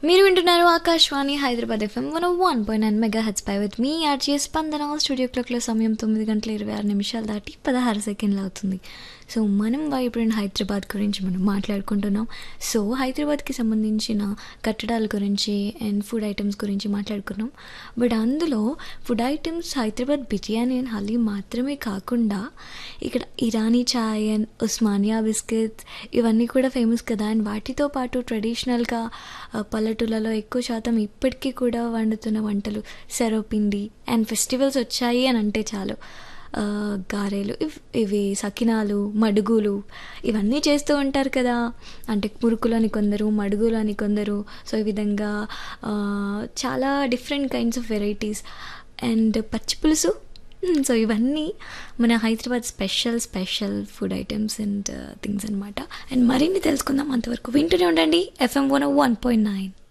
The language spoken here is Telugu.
మీరు వింటున్నారు Akashvani Hyderabad FM one one point nine megahertz పై విత్ మీ ఆర్జీ స్పందన స్టూడియో క్లాక్లో సమయం తొమ్మిది గంటల ఇరవై ఆరు నిమిషాలు దాటి పదహారు సెకండ్లు అవుతుంది సో మనం వైబ్రెంట్ హైదరాబాద్ గురించి మనం మాట్లాడుకుంటున్నాం సో హైదరాబాద్కి సంబంధించిన కట్టడాల గురించి అండ్ ఫుడ్ ఐటమ్స్ గురించి మాట్లాడుకున్నాం బట్ అందులో food items Hyderabad biryani and haleem మాత్రమే కాకుండా ఇక్కడ ఇరానీ చాయ్ అండ్ ఉస్మానియా బిస్కెట్స్ ఇవన్నీ కూడా ఫేమస్ కదా అండ్ వాటితో పాటు ట్రెడిషనల్గా పల్లెటూళ్ళలో ఎక్కువ శాతం ఇప్పటికీ కూడా వండుతున్న వంటలు సరోపిండి అండ్ ఫెస్టివల్స్ వచ్చాయి అని అంటే చాలు ఆ, గారెలు ఇవ్- ఇవి సకినాలు మడుగులు ఇవన్నీ చేస్తూ ఉంటారు కదా అంటే మురుకులు అని కొందరు మడుగులు అని కొందరు సో ఈ విధంగా ఆ, చాలా different kinds of varieties and పచ్చి పులుసు సో ఇవన్నీ మన Hyderabad special special food items and things అనమాట అండ్ మరిన్ని తెలుసుకుందాం అంతవరకు వింటూనే ఉండండి FM one one point nine